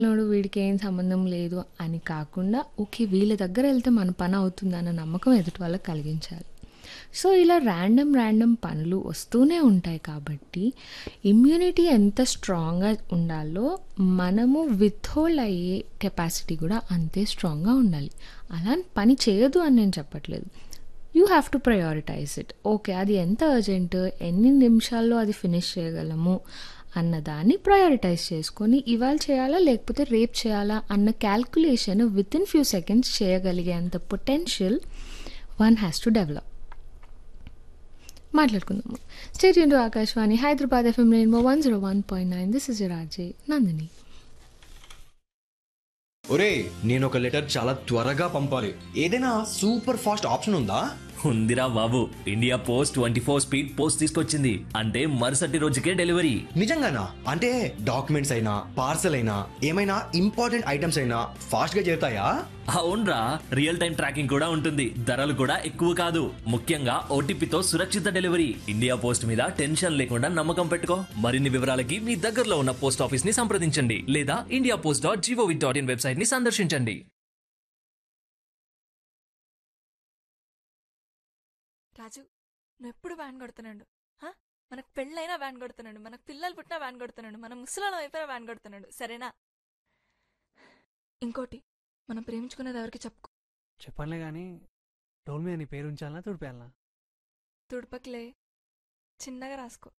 Node వీడికి ఏం సంబంధం లేదు అని కాకుండా ఓకే వీళ్ళ దగ్గర వెళ్తే మన పని అవుతుందన్న నమ్మకం ఎదుటి వాళ్ళకి కలిగించాలి సో ఇలా ర్యాండమ్ ర్యాండమ్ పనులు వస్తూనే ఉంటాయి కాబట్టి ఇమ్యూనిటీ ఎంత స్ట్రాంగ్గా ఉండాలో మనము విత్హోల్డ్ అయ్యే కెపాసిటీ కూడా అంతే స్ట్రాంగ్గా ఉండాలి అలా అని పని చేయదు అని నేను చెప్పట్లేదు you have to prioritize it okay అది ఎంత అర్జెంట్ ఎన్ని నిమిషాల్లో అది ఫినిష్ చేయగలము అన్నదాన్ని ప్రయారిటైజ్ చేసుకొని ఇవాళ చేయాలా లేకపోతే రేపు చేయాలా అన్న calculation with in few seconds చేయగలిగేంత potential one has to develop మాట్లాడుకుందాము స్టేట్ యూన్ Akashvani Hyderabad FM rainbow one zero one point nine this is Rajanandini ఒరే నేను ఒక లెటర్ చాలా త్వరగా పంపాలి ఏదైనా సూపర్ ఫాస్ట్ ఆప్షన్ ఉందా ఉందిరా బాబు India post twenty four speed post తీసుకొచ్చింది అంటే మరుసటి రోజుకే డెలివరీ నిజంగానా అంటే డాక్యుమెంట్స్ అయినా పార్సల్ అయినా ఏమైనా ఇంపార్టెంట్ ఐటమ్స్ అయినా ఫాస్ట్ గా చేరుతాయా అవునరా రియల్ టైం ట్రాకింగ్ కూడా ఉంటుంది ధరలు కూడా ఎక్కువ కాదు ముఖ్యంగా ఓటీపీతో సురక్షిత డెలివరీ ఇండియా పోస్ట్ మీద టెన్షన్ లేకుండా నమ్మకం పెట్టుకో మరిన్ని వివరాలకి మీ దగ్గరలో ఉన్న పోస్ట్ ఆఫీస్ ని సంప్రదించండి లేదా India post dot gov dot in website ని సందర్శించండి రాజు నువ్వు ఎప్పుడు వ్యాన్ కొడుతున్నాడు హా? మనకు పెళ్ళైనా వ్యాన్ కొడుతున్నాడు మనకు పిల్లలు పుట్టినా వ్యాన్ కొడుతున్నాడు మన ముసలాలం అయిపోయినా వ్యాన్ కొడుతున్నాడు సరేనా ఇంకోటి మనం ప్రేమించుకునేది ఎవరికి చెప్పుకో చెప్పనులే కానీ డోల్ మీద నీ పేరు ఉంచాలనా తుడిపేయాలనా తుడుపకిలే చిన్నగా రాసుకో